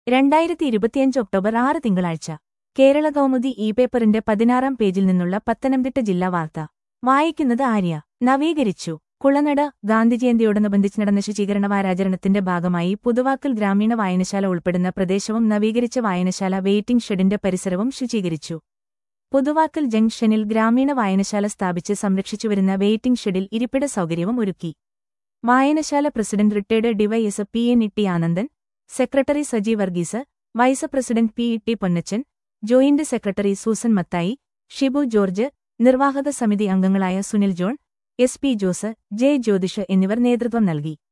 രണ്ടായിരത്തി ഇരുപത്തിയഞ്ച് ഒക്ടോബർ ആറ് തിങ്കളാഴ്ച കേരള കൗമുദി ഇ പേപ്പറിന്റെ പതിനാറാം പേജിൽ നിന്നുള്ള പത്തനംതിട്ട ജില്ലാ വാർത്ത വായിക്കുന്നത് ആര്യ നവീകരിച്ചു കുളനട ഗാന്ധിജയന്തിയോടനുബന്ധിച്ച് നടന്ന ശുചീകരണ വാരാചരണത്തിന്റെ ഭാഗമായി പുതുവാക്കൽ ഗ്രാമീണ വായനശാല ഉൾപ്പെടുന്ന പ്രദേശവും നവീകരിച്ച വായനശാല വെയിറ്റിംഗ് ഷെഡിന്റെ പരിസരവും ശുചീകരിച്ചു പുതുവാക്കൽ ജംഗ്ഷനിൽ ഗ്രാമീണ വായനശാല സ്ഥാപിച്ച് സംരക്ഷിച്ചുവരുന്ന വെയിറ്റിംഗ് ഷെഡിൽ ഇരിപ്പിട സൗകര്യവും ഒരുക്കി വായനശാല president retired DYSP N E T Anandan secretary Saji Varghese vice president P E T Ponnachan joint secretary Susan Mathai Shibu George നിർവാഹക സമിതി അംഗങ്ങളായ Sunil John S P Jose J Jyothish എന്നിവർ നേതൃത്വം നൽകി